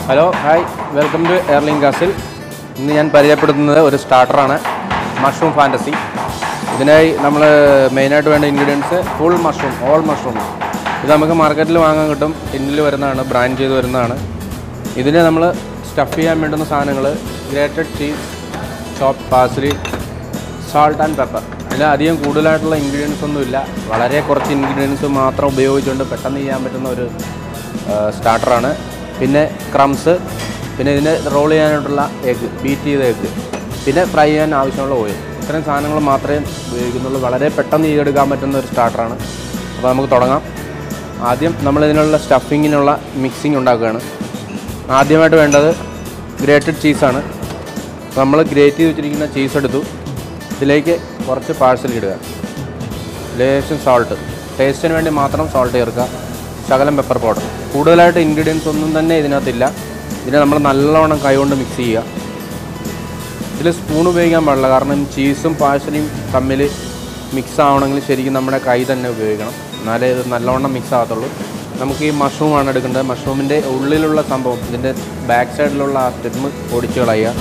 hello hi welcome to എയർലിംഗ് castle ഇന്ന് ഞാൻ പരിചയപ്പെടുത്തുന്നത് ഒരു സ്റ്റാർട്ടറാണ് മഷ്റൂം ഫാൻറ്റസി ഇതിനായി നമ്മൾ മെയിനായിട്ട് വേണ്ട ingredients full mushroom whole mushroom ഇത് നമുക്ക് മാർക്കറ്റിൽ വാങ്ങാൻ കിട്ടും ടിന്നിൽ വരുന്നതാണ് ബ്രാൻഡ് ചെയ്ത് വരുന്നതാണ് ഇതിന് നമ്മൾ സ്റ്റഫ് ചെയ്യാൻ വേണ്ടുന്ന സാധനങ്ങൾ grated cheese chop parsley salt and pepper ഇതിൽ അധികം കൂടുതലായിട്ടുള്ള ഇൻഗ്രീഡിയൻസ് ഒന്നുമില്ല വളരെ കുറച്ച് ഇൻഗ്രീഡിയൻസ് മാത്രം ഉപയോഗിച്ചുകൊണ്ട് പെട്ടെന്ന് ചെയ്യാൻ പറ്റുന്ന ഒരു സ്റ്റാർട്ടറാണ് പിന്നെ ക്രംസ് പിന്നെ ഇതിന് റോൾ ചെയ്യാനായിട്ടുള്ള എഗ്ഗ് ബീറ്റ് ചെയ്ത എഗ്ഗ് പിന്നെ ഫ്രൈ ചെയ്യാൻ ആവശ്യമുള്ള ഓയിൽ ഇത്രയും സാധനങ്ങൾ മാത്രമേ ഉപയോഗിക്കുന്നുള്ളൂ വളരെ പെട്ടെന്ന് ചെയ്തെടുക്കാൻ പറ്റുന്ന ഒരു സ്റ്റാർട്ടറാണ് അപ്പോൾ നമുക്ക് തുടങ്ങാം ആദ്യം നമ്മൾ ഇതിനുള്ള സ്റ്റഫിങ്ങിനുള്ള മിക്സിംഗ് ഉണ്ടാക്കുകയാണ് ആദ്യമായിട്ട് വേണ്ടത് ഗ്രേറ്റഡ് ചീസാണ് നമ്മൾ ഗ്രേറ്റ് ചെയ്ത് വെച്ചിരിക്കുന്ന ചീസ് എടുത്തു ഇതിലേക്ക് കുറച്ച് പാഴ്സൽ ഇടുക ലേശം സോൾട്ട് ടേസ്റ്റിന് വേണ്ടി മാത്രം സോൾട്ട് ചേർക്കുക ശകലം പെപ്പർ പൗഡർ കൂടുതലായിട്ട് ഇൻഗ്രീഡിയൻസ് ഒന്നും തന്നെ ഇതിനകത്തില്ല ഇതിനെ നമ്മൾ നല്ലവണ്ണം കൈകൊണ്ട് മിക്സ് ചെയ്യുക ഇതിൽ സ്പൂൺ ഉപയോഗിക്കാൻ പാടില്ല കാരണം ചീസും പാഴ്സലും തമ്മിൽ മിക്സ് ആവണമെങ്കിൽ ശരിക്കും നമ്മുടെ കൈ തന്നെ ഉപയോഗിക്കണം എന്നാലേ ഇത് നല്ലവണ്ണം മിക്സ് ആകത്തുള്ളൂ നമുക്ക് ഈ മഷ്റൂമാണ് എടുക്കേണ്ടത് മഷ്റൂമിൻ്റെ ഉള്ളിലുള്ള സംഭവം ഇതിൻ്റെ ബാക്ക് സൈഡിലുള്ള ആ സ്റ്റെം പൊടിച്ച് കളയുക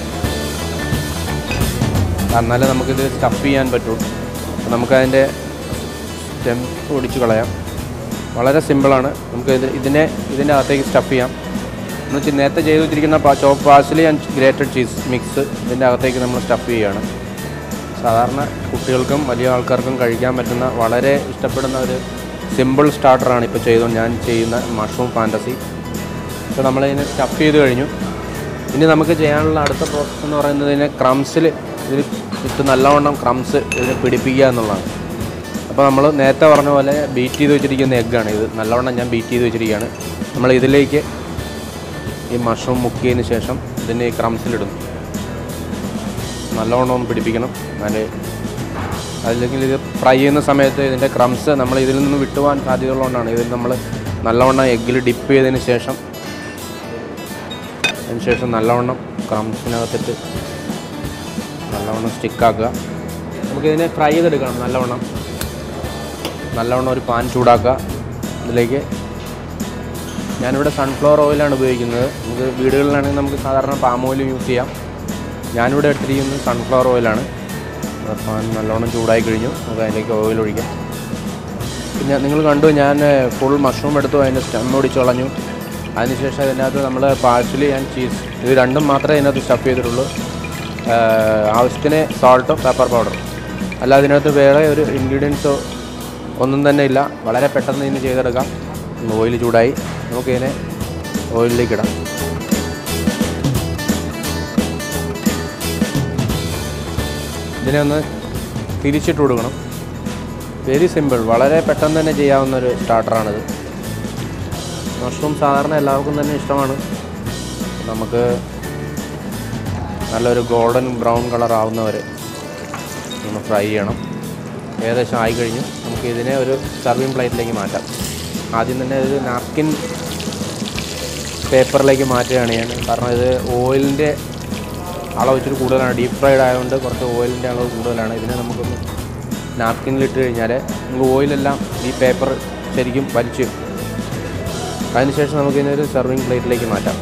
എന്നാലേ നമുക്കിത് സ്റ്റഫ് ചെയ്യാൻ പറ്റുള്ളൂ അപ്പോൾ നമുക്കതിൻ്റെ സ്റ്റെം ഒടിച്ച് കളയാം വളരെ സിമ്പിളാണ് നമുക്ക് ഇത് ഇതിനെ ഇതിൻ്റെ അകത്തേക്ക് സ്റ്റഫ് ചെയ്യാം എന്ന് വെച്ചാൽ നേരത്തെ ചെയ്ത് വെച്ചിരിക്കുന്ന chop parsley and grated cheese mix ഇതിൻ്റെ അകത്തേക്ക് നമ്മൾ സ്റ്റഫ് ചെയ്യുകയാണ് സാധാരണ കുട്ടികൾക്കും വലിയ ആൾക്കാർക്കും കഴിക്കാൻ പറ്റുന്ന വളരെ ഇഷ്ടപ്പെടുന്ന ഒരു സിമ്പിൾ സ്റ്റാർട്ടറാണ് ഇപ്പോൾ ചെയ്തു ഞാൻ ചെയ്യുന്ന മഷ്റൂം ഫാൻറ്റസി ഇപ്പോൾ നമ്മളിതിനെ സ്റ്റഫ് ചെയ്ത് കഴിഞ്ഞു ഇനി നമുക്ക് ചെയ്യാനുള്ള അടുത്ത പ്രോസസ്സ് എന്ന് പറയുന്നത് ഇതിനെ ക്രംസിൽ ഇതിൽ ഇട്ട് നല്ലവണ്ണം ക്രംസ് ഇതിനെ പിടിപ്പിക്കുക എന്നുള്ളതാണ് അപ്പോൾ നമ്മൾ നേരത്തെ പറഞ്ഞ പോലെ ബീറ്റ് ചെയ്ത് വെച്ചിരിക്കുന്ന എഗ്ഗാണ് ഇത് നല്ലവണ്ണം ഞാൻ ബീറ്റ് ചെയ്ത് വെച്ചിരിക്കുകയാണ് നമ്മൾ ഇതിലേക്ക് ഈ മഷ്റൂം മുക്കിയതിന് ശേഷം ഇതിനെ ഈ ക്രംസിലിടുന്നു നല്ലവണ്ണം ഒന്ന് പിടിപ്പിക്കണം എന്നാലേ അല്ലെങ്കിൽ ഇത് ഫ്രൈ ചെയ്യുന്ന സമയത്ത് ഇതിൻ്റെ ക്രംസ് നമ്മൾ ഇതിൽ നിന്ന് വിട്ടുപോകാൻ സാധ്യതയുള്ളതുകൊണ്ടാണ് ഇതിൽ നമ്മൾ നല്ലവണ്ണം എഗ്ഗിൽ ഡിപ്പ് ചെയ്തതിന് ശേഷം അതിന് ശേഷം നല്ലവണ്ണം ക്രംസിനകത്തിട്ട് നല്ലവണ്ണം സ്റ്റിക്കാക്കുക നമുക്കിതിനെ ഫ്രൈ ചെയ്തെടുക്കണം നല്ലവണ്ണം നല്ലവണ്ണം ഒരു പാൻ ചൂടാക്കുക ഇതിലേക്ക് ഞാനിവിടെ സൺഫ്ലവർ ഓയിലാണ് ഉപയോഗിക്കുന്നത് നമുക്ക് വീടുകളിലാണെങ്കിൽ നമുക്ക് സാധാരണ പാം ഓയിൽ യൂസ് ചെയ്യാം ഞാനിവിടെ എടുത്തിരിക്കുന്നത് സൺഫ്ലവർ ഓയിലാണ് പാൻ നല്ലോണം ചൂടായി കഴിഞ്ഞു നമുക്ക് അതിലേക്ക് ഓയിൽ ഒഴിക്കാം പിന്നെ നിങ്ങൾ കണ്ടു ഞാൻ ഫുൾ മഷ്റൂം എടുത്തു അതിൻ്റെ സ്റ്റെം ഒടിച്ച് കളഞ്ഞു അതിനുശേഷം ഇതിനകത്ത് നമ്മൾ പാഴ്സലി ആൻഡ് ചീസ് ഇത് രണ്ടും മാത്രമേ ഇതിനകത്ത് സ്റ്റഫ് ചെയ്തിട്ടുള്ളൂ ആവശ്യത്തിന് സോൾട്ടും പെപ്പർ പൗഡറും അല്ലാതെ ഇതിനകത്ത് വേറെ ഒരു ഇൻഗ്രീഡിയൻസോ ഒന്നും തന്നെ ഇല്ല വളരെ പെട്ടെന്ന് ഇതിന് ചെയ്തെടുക്കാം ഓയിൽ ചൂടായി നമുക്കിതിനെ ഓയിലിലേക്ക് ഇടാം ഇതിനെ ഒന്ന് തിരിച്ചിട്ട് കൊടുക്കണം വെരി സിമ്പിൾ വളരെ പെട്ടെന്ന് തന്നെ ചെയ്യാവുന്ന ഒരു സ്റ്റാർട്ടറാണിത് മഷ്റൂം സാധാരണ എല്ലാവർക്കും തന്നെ ഇഷ്ടമാണ് നമുക്ക് നല്ലൊരു ഗോൾഡൻ ബ്രൗൺ കളർ ആവുന്നവരെ ഒന്ന് ഫ്രൈ ചെയ്യണം ഏകദേശം ആയി കഴിഞ്ഞു നമുക്ക് ഇതിനെ ഒരു സർവിങ് പ്ലേറ്റിലേക്ക് മാറ്റാം ആദ്യം തന്നെ ഒരു നാപ്കിൻ പേപ്പറിലേക്ക് മാറ്റുകയാണ് ഞാൻ കാരണം ഇത് ഓയിലിൻ്റെ അളവ് ഇച്ചിരി കൂടുതലാണ് ഡീപ്പ് ഫ്രൈഡ് ആയതുകൊണ്ട് കുറച്ച് ഓയിലിൻ്റെ അളവ് കൂടുതലാണ് ഇതിനെ നമുക്കൊന്ന് നാപ്കിനിലിട്ട് കഴിഞ്ഞാൽ നമുക്ക് ഓയിലെല്ലാം ഈ പേപ്പർ ശരിക്കും വലിച്ചു അതിനുശേഷം നമുക്ക് ഇതിനൊരു സെർവിങ് പ്ലേറ്റിലേക്ക് മാറ്റാം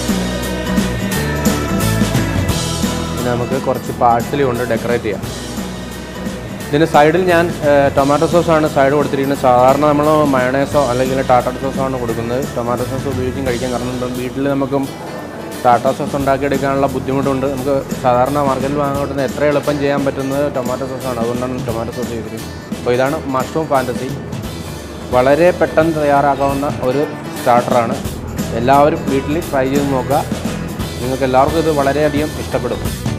പിന്നെ നമുക്ക് കുറച്ച് പാഴ്സലി കൊണ്ട് ഡെക്കറേറ്റ് ചെയ്യാം ഇതിൻ്റെ സൈഡിൽ ഞാൻ ടൊമാറ്റോ സോസാണ് സൈഡ് കൊടുത്തിരിക്കുന്നത് സാധാരണ നമ്മൾ മയണേസോ അല്ലെങ്കിൽ ടാറ്റ സോസോ ആണ് കൊടുക്കുന്നത് ടൊമാറ്റോ സോസ് ഉപയോഗിച്ചും കഴിക്കാൻ കാരണം വീട്ടിൽ നമുക്കും ടാറ്റ സോസ് ഉണ്ടാക്കിയെടുക്കാനുള്ള ബുദ്ധിമുട്ടുണ്ട് നമുക്ക് സാധാരണ മാർക്കറ്റിൽ വാങ്ങാൻ കിട്ടുന്ന എത്ര എളുപ്പം ചെയ്യാൻ പറ്റുന്നത് ടൊമാറ്റോ സോസാണ് അതുകൊണ്ടാണ് ടൊമാറ്റോ സോസ് ചെയ്തിരിക്കുന്നത് അപ്പോൾ ഇതാണ് മഷ്റൂം ഫാൻറ്റസി വളരെ പെട്ടെന്ന് തയ്യാറാക്കാവുന്ന ഒരു സ്റ്റാർട്ടറാണ് എല്ലാവരും വീട്ടിൽ ട്രൈ ചെയ്ത് നോക്കുക നിങ്ങൾക്ക് എല്ലാവർക്കും ഇത് വളരെയധികം ഇഷ്ടപ്പെടും